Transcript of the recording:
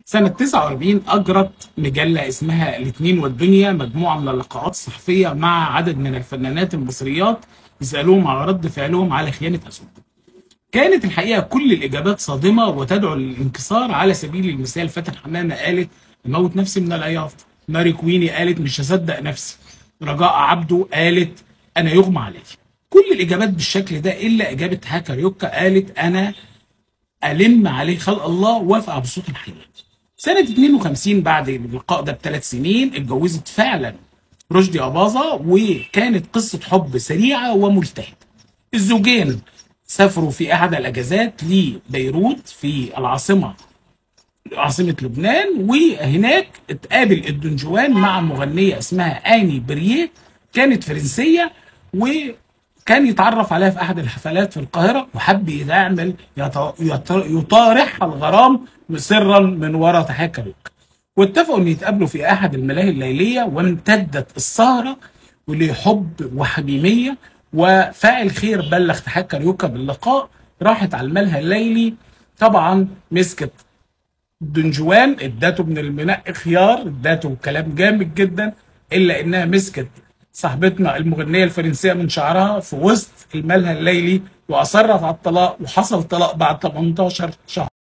سنة 49 أجرت مجلة اسمها الاثنين والدنيا مجموعة من اللقاءات الصحفية مع عدد من الفنانات المصريات يسألوهم على رد فعلهم على خيانة أسود كانت الحقيقة كل الإجابات صادمة وتدعو للانكسار على سبيل المثال فاتن حمامة قالت موت نفسي من العياط ماري كويني قالت مش هصدق نفسي رجاء عبده قالت أنا يغمى علي كل الإجابات بالشكل ده إلا إجابة هاكر يوكا قالت أنا ألم عليه خلق الله وافقع بصوت الحياة سنة 52 بعد اللقاء ده بثلاث سنين اتجوزت فعلا رشدي أباظة وكانت قصة حب سريعة وملتهبة الزوجين سافروا في أحد الأجازات لبيروت في العاصمة عاصمة لبنان وهناك اتقابل الدنجوان مع مغنية اسمها آني بريه كانت فرنسية وكان يتعرف عليها في أحد الحفلات في القاهرة وحب يعمل يط- يط- يطارحها الغرام سرا من وراء تحية كاريوكا واتفقوا ان يتقابلوا في احد الملاهي الليليه وامتدت السهره لحب وحميميه وفاعل خير بلغ تحية كاريوكا باللقاء راحت على الملهى الليلي طبعا مسكت دنجوان اداته من المنقي خيار اداته كلام جامد جدا الا انها مسكت صاحبتنا المغنيه الفرنسيه من شعرها في وسط الملهى الليلي واصرت على الطلاق وحصل طلاق بعد 18 شهر